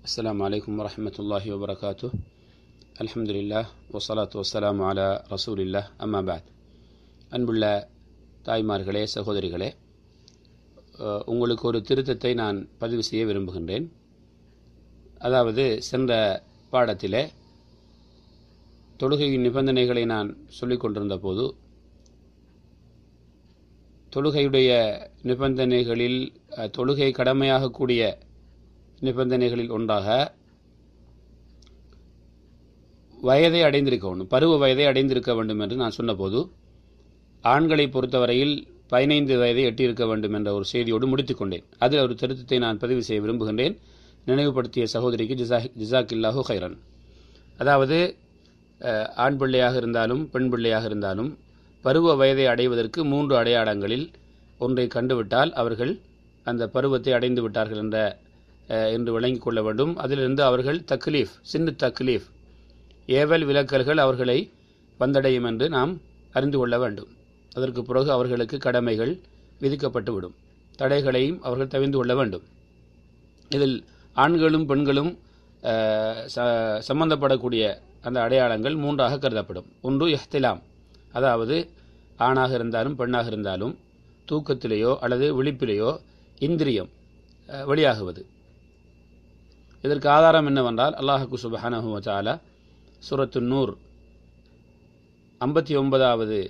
السلام عليكم ورحمة الله وبركاته الحمد لله والصلاة والسلام على رسول الله أما بعد அன்புள்ள தாய்மார்களே சகோதரிகளே அஹ், உங்களுக்கு ஒரு திருத்தத்தை நான் பதிவு செய்ய விரும்புகின்றேன் அதாவது சென்ற பாடத்திலே தொழுகையின் நிபந்தனைகளை நான் சொல்லிக் கொண்டிருந்த போது தொழுகையுடைய நிபந்தனைகளில் அஹ், தொழுகை கடமையாகக்கூடிய நிபந்தனைகளில் ஒன்றாக வயதை அடைந்திருக்க வேண்டும் பருவ வயதை அடைந்திருக்க வேண்டும் என்று நான் சொன்னபோது ஆண்களை பொறுத்தவரையில் பதினைந்து வயதை எட்டியிருக்க வேண்டும் என்ற ஒரு செய்தியோடு முடித்துக் கொண்டேன் அதில் ஒரு திருத்தத்தை நான் பதிவு செய்ய விரும்புகின்றேன் நினைவுபடுத்திய சகோதரிக்கு ஜிசா ஜிசாக்கில்லாஹு ஹைரன் அதாவது அஹ், ஆண் பிள்ளையாக இருந்தாலும் பெண் பிள்ளையாக இருந்தாலும் பருவ வயதை அடைவதற்கு மூன்று அடையாளங்களில் ஒன்றை கண்டுவிட்டால் அவர்கள் அந்த பருவத்தை அடைந்து விட்டார்கள் என்ற அஹ், என்று விளங்கிக் கொள்ள வேண்டும் அதிலிருந்து அவர்கள் தக்லீஃப் சின்னு தக்லீஃப் ஏவல் விலக்கல்கள் அவர்களை வந்தடையும் என்று நாம் அறிந்து கொள்ள வேண்டும் அதற்கு பிறகு அவர்களுக்கு கடமைகள் விதிக்கப்பட்டுவிடும் தடைகளையும் அவர்கள் தவிர்ந்து கொள்ள வேண்டும் இதில் ஆண்களும் பெண்களும் அஹ், ச- சம்பந்தப்படக்கூடிய அந்த அடையாளங்கள் மூன்றாக கருதப்படும் ஒன்று இஹ்திலாம் அதாவது ஆணாக இருந்தாலும் பெண்ணாக இருந்தாலும் தூக்கத்திலேயோ அல்லது விழிப்பிலேயோ இந்திரியம் அஹ், வெளியாகுவது இதற்கு ஆதாரம் என்னவென்றால் அல்லாஹுக்கு சுபஹானஹு வ தஆலா சூரத்து நூர் ஐம்பத்தி ஒன்பதாவது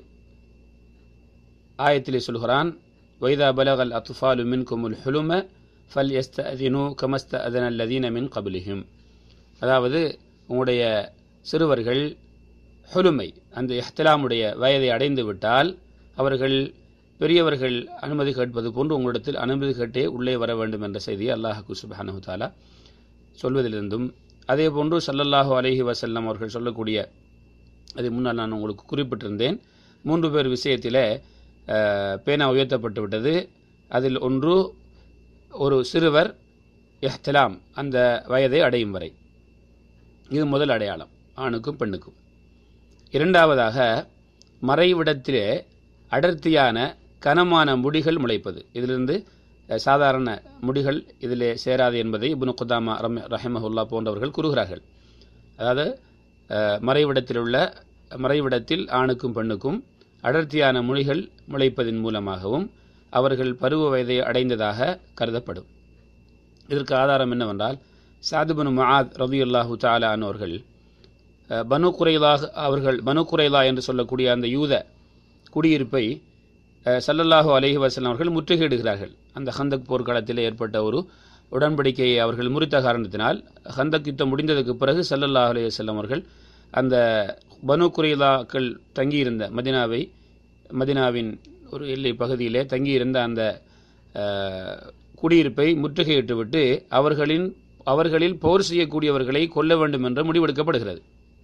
ஆயத்திலே சொல்கிறான் வைதா பலகல் அத்துஃபாலு மின்குமுல் ஹுலும ஃபல் எஸ்த அதினு கமஸ்த அதன் அல்லதீன மின் கபிலிஹிம் அதாவது உங்களுடைய சிறுவர்கள் ஹுலுமை அந்த இஹ்திலாமுடைய வயதை அடைந்து விட்டால் அவர்கள் பெரியவர்கள் அனுமதி கேட்பது போன்று உங்களிடத்தில் அனுமதி கேட்டே உள்ளே வர வேண்டும் என்ற செய்தியை அல்லாஹு சுபஹானஹு தஆலா சொல்வதிலிருந்தும் அதே போன்று ஸல்லல்லாஹு அலைஹி வஸல்லம் அவர்கள் சொல்லக்கூடிய அதை முன்னால் நான் உங்களுக்கு குறிப்பிட்டிருந்தேன் மூன்று பேர் விஷயத்திலே அஹ், பேனா உயர்த்தப்பட்டு விட்டது அதில் ஒன்று ஒரு சிறுவர் இஹ்திலாம் அந்த வயதை அடையும் வரை இது முதல் அடையாளம் ஆணுக்கும் பெண்ணுக்கும் இரண்டாவதாக மறைவிடத்திலே அடர்த்தியான கனமான முடிகள் முளைப்பது இதிலிருந்து அஹ், சாதாரண முடிகள் இதிலே சேராது என்பதை இப்னு குதாமா ரம் ரஹமஹுல்லா போன்றவர்கள் கூறுகிறார்கள் அதாவது அஹ், மறைவிடத்தில் உள்ள மறைவிடத்தில் ஆணுக்கும் பெண்ணுக்கும் அடர்த்தியான மொழிகள் முளைப்பதின் மூலமாகவும் அவர்கள் பருவ வயதை அடைந்ததாக கருதப்படும் இதற்கு ஆதாரம் என்னவென்றால் சாதுபனு மஆத் ரதியுல்லாஹு தாலா அவர்கள் அஹ், பனு குறைலாக அவர்கள் பனு குறைலா என்று சொல்லக்கூடிய அந்த யூத குடியிருப்பை அஹ், ஸல்லல்லாஹு அலைஹி வஸல்லம் அவர்கள் முற்றுகையிடுகிறார்கள் அந்த ஹந்தக் போர்க்களத்தில் ஏற்பட்ட ஒரு உடன்படிக்கையை அவர்கள் முறித்த காரணத்தினால் ஹந்தக் யுத்தம் முடிந்ததுக்கு பிறகு ஸல்லல்லாஹு அலைஹி வஸல்லம் அவர்கள் அந்த பனு குறைலாக்கள் தங்கியிருந்த மதினாவை மதினாவின் ஒரு எல்லை பகுதியிலே தங்கியிருந்த அந்த அஹ், குடியிருப்பை முற்றுகையிட்டுவிட்டு அவர்களின் அவர்களில் போர் செய்யக்கூடியவர்களை கொல்ல வேண்டும் என்ற முடிவெடுக்கப்படுகிறது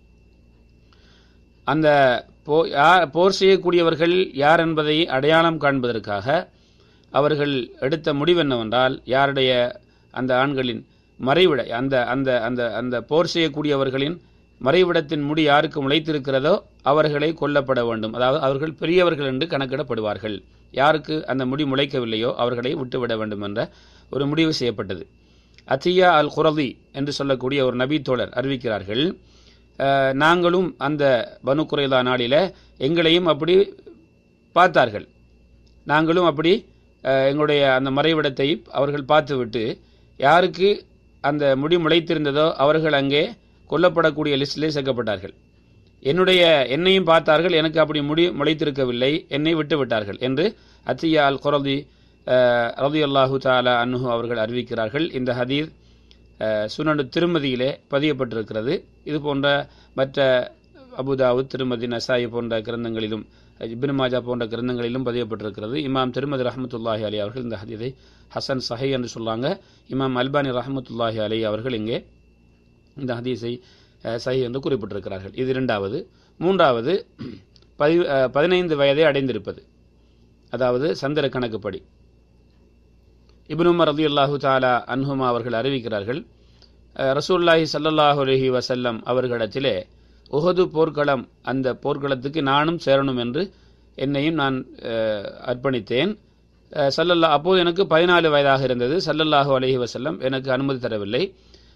அந்த போ யா- போர் செய்யக்கூடியவர்கள் யார் என்பதை அடையாளம் காண்பதற்காக அவர்கள் எடுத்த முடிவு என்னவென்றால் யாருடைய அந்த ஆண்களின் மறைவிட அந்த அந்த அந்த அந்த போர் செய்யக்கூடியவர்களின் மறைவிடத்தின் முடி யாருக்கு முளைத்திருக்கிறதோ அவர்களை கொல்லப்பட வேண்டும் அதாவது அவர்கள் பெரியவர்கள் என்று கணக்கிடப்படுவார்கள் யாருக்கு அந்த முடி முளைக்கவில்லையோ அவர்களை விட்டுவிட வேண்டும் என்ற ஒரு முடிவு செய்யப்பட்டது அத்தியா அல் குரதி என்று சொல்லக்கூடிய ஒரு நபி தோழர் அறிவிக்கிறார்கள் அஹ், நாங்களும் அந்த பனு குறைலா நாளில எங்களையும் அப்படி பார்த்தார்கள் நாங்களும் அப்படி அஹ், எங்களுடைய அந்த மறைவிடத்தை அவர்கள் பார்த்துவிட்டு யாருக்கு அந்த முடி முளைத்திருந்ததோ அவர்கள் அங்கே கொல்லப்படக்கூடிய லிஸ்டிலே சேர்க்கப்பட்டார்கள் என்னுடைய என்னையும் பார்த்தார்கள் எனக்கு அப்படி முடி முளைத்திருக்கவில்லை என்னை விட்டு விட்டார்கள் என்று அத்தியா அல் குரதி ரதி அல்லாஹு தாலா அன்ஹு அவர்கள் அறிவிக்கிறார்கள் இந்த ஹதீஸ் அஹ், சுனனு திருமதியிலே பதியப்பட்டிருக்கிறது இது போன்ற மற்ற அபுதாவுத் திருமதி நசாயி போன்ற கிரந்தங்களிலும் இப்னு மாஜா போன்ற கிரந்தங்களிலும் பதியப்பட்டிருக்கிறது இமாம் திருமதி ரஹமத்துல்லாஹி அலி அவர்கள் இந்த ஹதீஸை ஹசன் சஹி என்று சொல்றாங்க இமாம் அல்பானி ரஹமத்துல்லாஹி அலி அவர்கள் இங்கே இந்த ஹதீஸை அஹ், சஹி என்று குறிப்பிட்டிருக்கிறார்கள் இது இரண்டாவது மூன்றாவது பதி அஹ், பதினைந்து வயதை அடைந்திருப்பது அதாவது சந்திர கணக்குப்படி இப்னு உமர் ரலியல்லாஹு தாலா அன்ஹுமா அவர்கள் அறிவிக்கிறார்கள் அஹ், ரசூலுல்லாஹி ஸல்லல்லாஹு அலைஹி வஸல்லம் அவர்களிடத்திலே உஹது போர்க்களம் அந்த போர்க்களத்துக்கு நானும் சேரணும் என்று என்னையும் நான் அஹ், அர்ப்பணித்தேன் அஹ், சல்லல்லா அப்போது எனக்கு பதினாலு வயதாக இருந்தது சல்லல்லாஹு அலைஹி வஸல்லம் எனக்கு அனுமதி தரவில்லை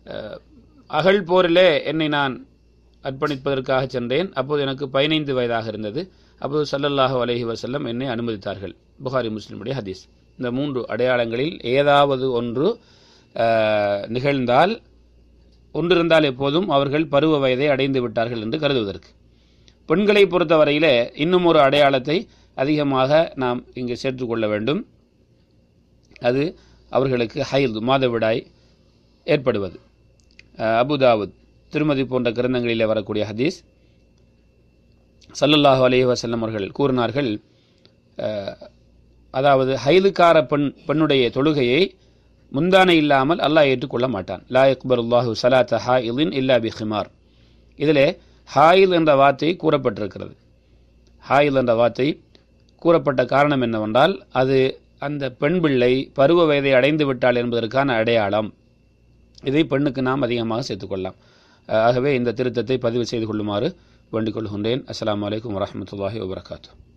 அஹ், அகழ் போரிலே என்னை நான் அர்ப்பணிப்பதற்காக சென்றேன் அப்போது எனக்கு பதினைந்து வயதாக இருந்தது அப்போது ஸல்லல்லாஹு அலைஹி வஸல்லம் என்னை அனுமதித்தார்கள் புகாரி முஸ்லிமுடைய ஹதீஸ் இந்த மூன்று அடையாளங்களில் ஏதாவது ஒன்று அஹ், நிகழ்ந்தால் ஒன்றிருந்தால் எப்போதும் அவர்கள் பருவ வயதை அடைந்து விட்டார்கள் என்று கருதுவதற்கு பெண்களை பொறுத்தவரையிலே இன்னும் ஒரு அடையாளத்தை அதிகமாக நாம் இங்கு சேர்த்துக்கொள்ள வேண்டும் அது அவர்களுக்கு ஹைல் மாதவிடாய் ஏற்படுவது அஹ், அபுதாவுத் திருமதி போன்ற கிரந்தங்களிலே வரக்கூடிய ஹதீஸ் ஸல்லல்லாஹு அலைஹி வஸல்லம் அவர்கள் கூறினார்கள் அஹ், அதாவது ஹைலுக்கார பெண் பெண்ணுடைய தொழுகையை முந்தானை இல்லாமல் அல்லாஹ் ஏற்றுக்கொள்ள மாட்டான் லா இக்பருல்லாஹு சலாத்த ஹாயிலின் இல்லா பி ஹிமார் இதிலே ஹாயில் என்ற வார்த்தை கூறப்பட்டிருக்கிறது ஹாயில் என்ற வார்த்தை கூறப்பட்ட காரணம் என்னவென்றால் அது அந்த பெண் பிள்ளை பருவ வயதை அடைந்து விட்டாள் என்பதற்கான அடையாளம் இதை பெண்ணுக்கு நாம் அதிகமாக சேர்த்துக்கொள்ளலாம் அஹ் ஆகவே இந்த திருத்தத்தை பதிவு செய்து கொள்ளுமாறு வேண்டிக் கொள்கின்றேன் அஸ்ஸலாமு அலைக்கும் வரஹ்மத்துல்லாஹி வபரகாத்து